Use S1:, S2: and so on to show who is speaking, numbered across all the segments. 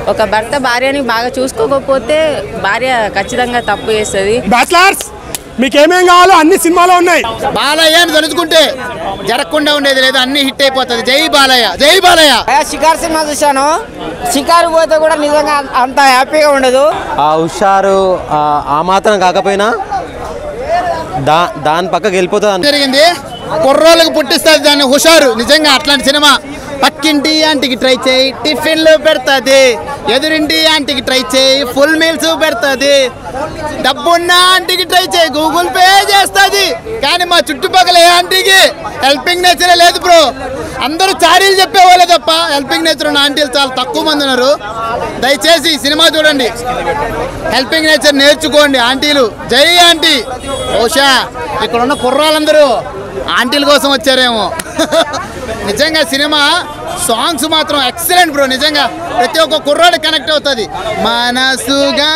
S1: ఒక భర్త భార్యని బాగా చూసుకోకపోతే భార్య ఖచ్చితంగా తప్పు చేస్తుంది
S2: బ్యాచిలర్స్ మీకు ఏమేం కావాలో అన్ని సినిమాలో ఉన్నాయి
S3: బాలయ్య అని తలుచుకుంటే జరగకుండా ఉండేది లేదు అన్ని హిట్ అయిపోతుంది జై బాలయ్య జై బాలయ్య
S4: షికార్ సినిమా చూశాను షికారు పోతే కూడా నిజంగా అంత హ్యాపీగా ఉండదు
S5: ఆ హుషారు ఆ, ఆ మాత్రం కాకపోయినా దా దాని పక్కకి వెళ్ళిపోతుంది అను-
S3: జరిగింది కుర్రోళ్ళకి పుట్టిస్తుంది దాన్ని హుషారు నిజంగా అట్లాంటి సినిమా పక్కింటి ఆంటీకి ట్రై చేయి టిఫిన్లు పెడుతుంది ఎదురింటి ఆంటీకి ట్రై చేయి ఫుల్ మీల్స్ పెడుతుంది డబ్బున్న ఆంటీకి ట్రై చేయి గూగుల్ పే చేస్తుంది కానీ మా చుట్టుపక్కల ఏ ఆంటీకి హెల్పింగ్ నేచరే లేదు బ్రో అందరూ చారీలు చెప్పేవాళ్ళే తప్ప హెల్పింగ్ నేచర్ ఉన్న ఆంటీలు చాలా తక్కువ మంది ఉన్నారు దయచేసి ఈ సినిమా చూడండి హెల్పింగ్ నేచర్ నేర్చుకోండి ఆంటీలు జై ఆంటీ బహుశా ఇక్కడ ఉన్న కుర్రాళ్ళందరూ ఆంటీల కోసం వచ్చారేమో నిజంగా సినిమా సాంగ్స్ మాత్రం ఎక్సలెంట్ బ్రో నిజంగా ప్రతి ఒక్క కుర్రాడు కనెక్ట్ అవుతుంది మనసుగా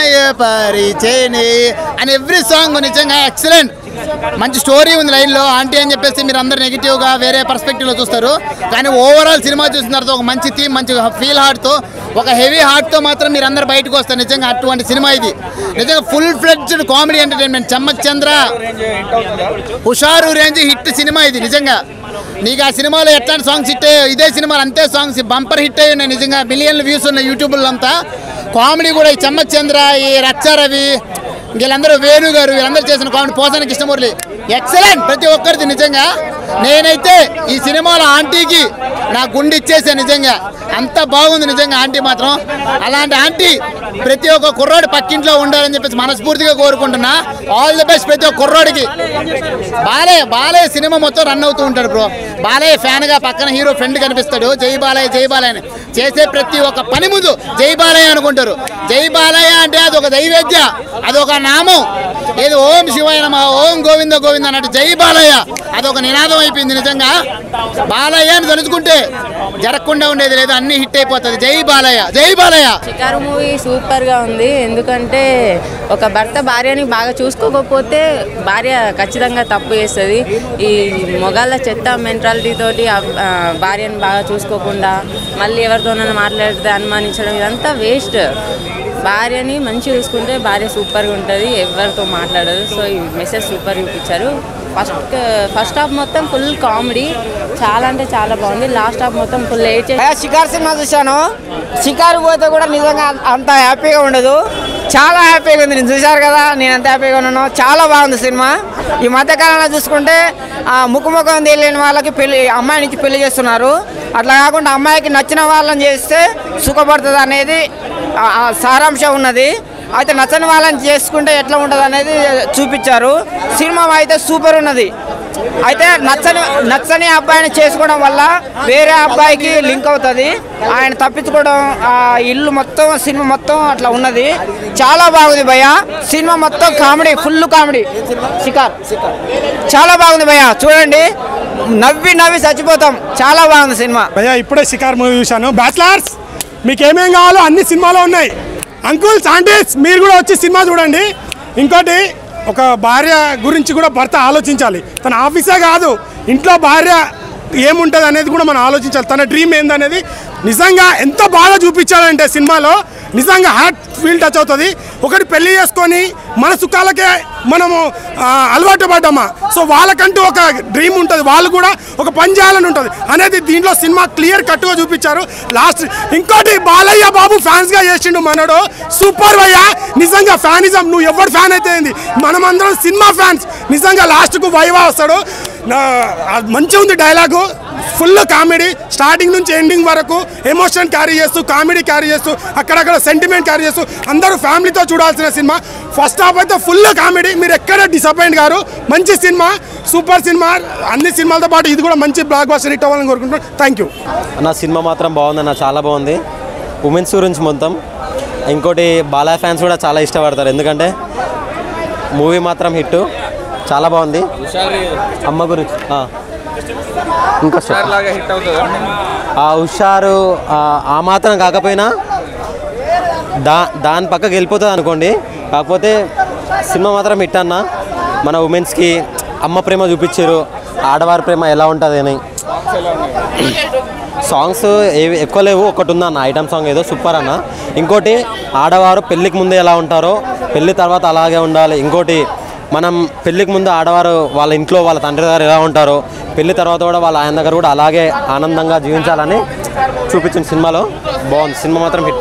S3: పరిచయని అని ఎవ్రీ సాంగ్ నిజంగా ఎక్సలెంట్ మంచి స్టోరీ ఉంది లైన్లో ఆంటీ అని చెప్పేసి మీరు అందరు నెగిటివ్గా వేరే పర్స్పెక్టివ్లో చూస్తారు కానీ ఓవరాల్ సినిమా చూసిన తర్వాత ఒక మంచి థీమ్ మంచి ఫీల్ హార్ట్తో ఒక హెవీ హార్ట్తో మాత్రం మీరు అందరు బయటకు వస్తారు నిజంగా అటువంటి సినిమా ఇది నిజంగా full fledged comedy entertainment Chammak Chandra Hushaaru range hit cinema ఇది నిజంగా నీకు ఆ సినిమాలో ఎట్లాంటి సాంగ్స్ హిట్ అయ్యాయో ఇదే సినిమాలు అంతే సాంగ్స్ బంపర్ హిట్ అయ్యి ఉన్నాయి నిజంగా మిలియన్ల వ్యూస్ ఉన్నాయి యూట్యూబ్లో అంతా కామెడీ కూడా ఈ చమ్మక్ చంద్ర ఈ రచ్చారవి వీళ్ళందరూ వేణు గారు వీళ్ళందరూ చేసిన కామెడీ పోసాన కృష్ణమూర్తి ఎక్సలెంట్ ప్రతి ఒక్కరిది నిజంగా నేనైతే ఈ సినిమాలో ఆంటీకి నా గుండె ఇచ్చేసాను నిజంగా అంత బాగుంది నిజంగా ఆంటీ మాత్రం అలాంటి ఆంటీ ప్రతి ఒక్క కుర్రాడు పక్కింట్లో ఉండాలని చెప్పేసి మనస్ఫూర్తిగా కోరుకుంటున్నా ఆల్ ది బెస్ట్ ప్రతి ఒక్క కుర్రాడికి బాలయ్య బాలయ్య సినిమా మొత్తం రన్ అవుతూ ఉంటాడు బ్రో బాలయ్య ఫ్యాన్ గా పక్కన హీరో ఫ్రెండ్ కనిపిస్తాడు జై బాలయ్య జై బాలయ్య అని చేసే ప్రతి ఒక్క పని ముందు జై బాలయ్య అనుకుంటారు జై బాలయ్య అంటే అది ఒక దైవేద్య అది ఒక నామం ఏది ఓం శివాయ నమ ఓం గోవింద గోవింద అన్నట్టు జై బాలయ్య అదొక నినాదం అయిపోయింది నిజంగా బాలయ్య అని తలుచుకుంటే జరగకుండా ఉండేది లేదు అన్ని హిట్ అయిపోతుంది జై బాలయ్య జై బాలయ్య
S1: షికారు మూవీ సూపర్గా ఉంది ఎందుకంటే ఒక భర్త భార్యని బాగా చూసుకోకపోతే భార్య ఖచ్చితంగా తప్పు చేస్తుంది ఈ మొగాళ్ళ చెత్త మెంటాలిటీ తోటి ఆ, ఆ, భార్యని బాగా చూసుకోకుండా మళ్ళీ ఎవరితోనైనా మాట్లాడితే అనుమానించడం ఇదంతా వేస్ట్ భార్యని మంచిగా చూసుకుంటే భార్య సూపర్గా ఉంటుంది ఎవరితో మాట్లాడదు సో ఈ మెసేజ్ సూపర్ చూపించారు ఫస్ట్ ఫస్ట్ హాఫ్ మొత్తం ఫుల్ కామెడీ చాలా అంటే చాలా బాగుంది లాస్ట్ హాఫ్ మొత్తం ఫుల్ ఏడ్
S4: అయ్యా షికార్ సినిమా చూశాను షికారు పోతే కూడా నిజంగా అంత హ్యాపీగా ఉండదు చాలా హ్యాపీగా ఉంది నేను చూశారు కదా నేను ఎంత హ్యాపీగా ఉన్నాను చాలా బాగుంది సినిమా ఈ మధ్యకాలంలో చూసుకుంటే ఆ, ముక్కు ముఖం తెలియని వాళ్ళకి పెళ్లి అమ్మాయి నుంచి పెళ్లి చేస్తున్నారు అట్లా కాకుండా అమ్మాయికి నచ్చిన వాళ్ళని చేస్తే సుఖపడుతుంది అనేది ఆ, ఆ సారాంశం ఉన్నది అయితే నచ్చని వాళ్ళని చేసుకుంటే ఎట్లా ఉంటుంది అనేది చూపించారు సినిమా అయితే సూపర్ ఉన్నది అయితే నచ్చని నచ్చని అబ్బాయిని చేసుకోవడం వల్ల వేరే అబ్బాయికి లింక్ అవుతుంది ఆయన తప్పించుకోవడం ఆ ఇల్లు మొత్తం సినిమా మొత్తం అట్లా ఉన్నది చాలా బాగుంది భయ్య సినిమా మొత్తం కామెడీ ఫుల్ కామెడీ షికార్ చాలా బాగుంది భయ్య చూడండి నవ్వి నవ్వి చచ్చిపోతాం చాలా బాగుంది సినిమా
S2: భయ్యా ఇప్పుడే షికార్ మూవీ చూశాను బ్యాచిలర్స్ మీకు ఏమేం కావాలో అన్ని సినిమాలో ఉన్నాయి అంకుల్స్ ఆంటీస్ మీరు కూడా వచ్చి సినిమా చూడండి ఇంకోటి ఒక భార్య గురించి కూడా భర్త ఆలోచించాలి తన ఆఫీసే కాదు ఇంట్లో భార్య ఏముంటుంది అనేది కూడా మనం ఆలోచించాలి తన డ్రీమ్ ఏందనేది నిజంగా ఎంత బాగా చూపించాలంటే సినిమాలో నిజంగా హార్ట్ ఫీల్ టచ్ అవుతుంది ఒకటి పెళ్లి చేసుకొని మన సుఖాలకే మనము ఆ, అలవాటు పడ్డామా సో వాళ్ళకంటూ ఒక డ్రీమ్ ఉంటుంది వాళ్ళు కూడా ఒక పని చేయాలని ఉంటుంది అనేది దీంట్లో సినిమా క్లియర్ కట్గా చూపించారు లాస్ట్ ఇంకోటి బాలయ్య బాబు ఫ్యాన్స్గా చేసిండు మనడు సూపర్ వయ్య నిజంగా ఫ్యానిజం నువ్వు ఎవరు ఫ్యాన్ అయితే ఏంది మనమందరం సినిమా ఫ్యాన్స్ నిజంగా లాస్ట్కు వైవా వస్తాడు నా- అది మంచిగా ఉంది డైలాగు ఫుల్ కామెడీ స్టార్టింగ్ నుంచి ఎండింగ్ వరకు ఎమోషన్ క్యారీ చేస్తూ కామెడీ క్యారీ చేస్తూ అక్కడక్కడ సెంటిమెంట్ క్యారీ చేస్తూ అందరూ ఫ్యామిలీతో చూడాల్సిన సినిమా ఫస్ట్ హాఫ్ అయితే ఫుల్ కామెడీ మీరు ఎక్కడ డిసప్పాయింట్ గారు మంచి సినిమా సూపర్ సినిమా అన్ని సినిమాలతో పాటు ఇది కూడా మంచి బ్లాక్ బాస్టర్ హిట్ అవ్వాలని కోరుకుంటున్నాను థ్యాంక్ యూ
S5: నా సినిమా మాత్రం బాగుందన్న చాలా బాగుంది ఉమెన్స్ గురించి మొత్తం ఇంకోటి బాలయ్య ఫ్యాన్స్ కూడా చాలా ఇష్టపడతారు ఎందుకంటే మూవీ మాత్రం హిట్ చాలా బాగుంది అమ్మ గురించి ఆ. ఇంకా చెప్పు. ఆ హుషారు ఆ, ఆ మాత్రం కాకపోయినా దా దాని పక్కకి వెళ్ళిపోతుంది అనుకోండి కాకపోతే సినిమా మాత్రం హిట్ అన్న మన ఉమెన్స్కి అమ్మ ప్రేమ చూపించారు ఆడవారి ప్రేమ ఎలా ఉంటుంది అని సాంగ్స్ ఏవి ఎక్కువ లేవు ఒకటి ఉంది అన్న ఐటమ్ సాంగ్ ఏదో సూపర్ అన్న ఇంకోటి ఆడవారు పెళ్ళికి ముందు ఎలా ఉంటారో పెళ్ళి తర్వాత అలాగే ఉండాలి ఇంకోటి మనం పెళ్ళికి ముందు ఆడవారు వాళ్ళ ఇంట్లో వాళ్ళ తండ్రి గారు ఎలా ఉంటారో పెళ్లి తర్వాత కూడా వాళ్ళ ఆయన దగ్గర కూడా అలాగే ఆనందంగా జీవించాలని చూపించిన సినిమాలో బాగుంది సినిమా మాత్రం హిట్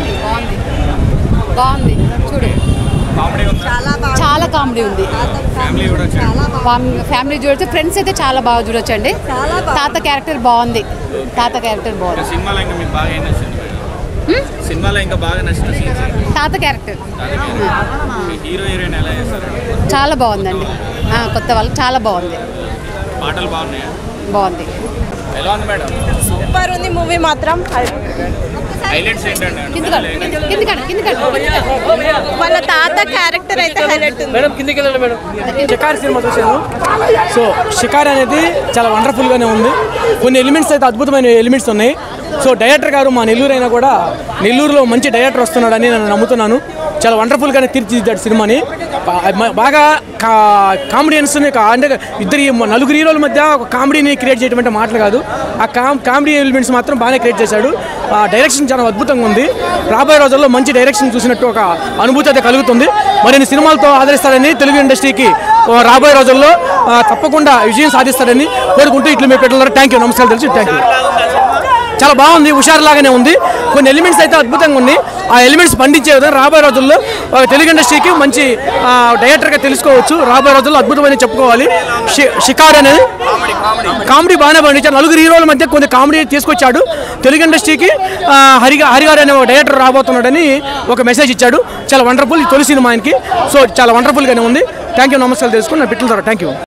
S6: బాగుంది చూడు చాలా కామెడీ ఉంది ఫ్యామిలీ ఫ్యామిలీ చూడొచ్చు ఫ్రెండ్స్ అయితే చాలా బాగా చూడొచ్చండి తాత క్యారెక్టర్ బాగుంది తాత క్యారెక్టర్ బాగుంది
S7: సినిమాలో ఇంకా మీకు బాగా ఏం నచ్చింది సినిమాలో ఇంకా బాగా నచ్చిన సీన్స్
S6: తాత క్యారెక్టర్
S7: మీ హీరో హీరోయిన్ ఎలా చేస్తారు
S6: చాలా బాగుందండి ఆ, కొత్త వాళ్ళు చాలా బాగుంది
S7: పాటలు బాగున్నాయా
S6: బాగుంది
S7: ఎలా ఉంది మేడం
S8: సూపర్ ఉంది మూవీ మాత్రం
S7: హైలైట్స్ ఏంటండి
S6: కిందకండి కిందకండి కిందకండి
S8: వాళ్ళ తాత క్యారెక్టర్ అయితే హైలైట్ ఉంది
S9: షికార్ సినిమా చూశాను సో షికార్ అనేది చాలా వండర్ఫుల్గానే ఉంది కొన్ని ఎలిమెంట్స్ అయితే అద్భుతమైన ఎలిమెంట్స్ ఉన్నాయి సో డైరెక్టర్ గారు మా నెల్లూరు అయినా కూడా నెల్లూరులో మంచి డైరెక్టర్ వస్తున్నాడని నేను నమ్ముతున్నాను చాలా వండర్ఫుల్గానే తీర్చిదిద్దాడు సినిమాని బా- మ- బాగా కా కామెడియన్స్ని కా- అంటే ఇద్దరు ఈ నలుగురు హీరోల మధ్య ఒక కామెడీని క్రియేట్ చేయడం అంటే మాటలు కాదు ఆ కామ్ కామెడీ ఎలిమెంట్స్ మాత్రం బాగానే క్రియేట్ చేశాడు ఆ డైరెక్షన్ చాలా అద్భుతంగా ఉంది రాబోయే రోజుల్లో మంచి డైరెక్షన్ చూసినట్టు ఒక అనుభూతి అయితే కలుగుతుంది మరిన్ని సినిమాలతో ఆదరిస్తారని తెలుగు ఇండస్ట్రీకి ఆ, రాబోయే రోజుల్లో ఆ, తప్పకుండా విజయం సాధిస్తారని కోరుకుంటూ ఇట్లు మీ పెట్టారు థ్యాంక్ యూ నమస్కారం తెలిసి థ్యాంక్ యూ చాలా బాగుంది హుషారు లాగానే ఉంది కొన్ని ఎలిమెంట్స్ అయితే అద్భుతంగా ఉన్నాయి ఆ ఎలిమెంట్స్ పండించే విధంగా రాబోయే రోజుల్లో ఆ, తెలుగు ఇండస్ట్రీకి మంచి ఆ, డైరెక్టర్గా తెలుసుకోవచ్చు రాబోయే రోజుల్లో అద్భుతమైన చెప్పుకోవాలి షి- షికార్ అనేది కామెడీ బాగానే పండించారు నలుగురు హీరోల మధ్య కొన్ని కామెడీ తీసుకొచ్చాడు తెలుగు ఇండస్ట్రీకి ఆ, హరిగా హరిగారు అనే ఒక డైరెక్టర్ రాబోతున్నాడని ఒక మెసేజ్ ఇచ్చాడు చాలా వండర్ఫుల్ ఈ తొలి సినిమా ఆయనకి సో చాలా వండర్ఫుల్గానే ఉంది థ్యాంక్ యూ నమస్కారం తెలుసుకుని నా బిడ్డల థ్యాంక్ యూ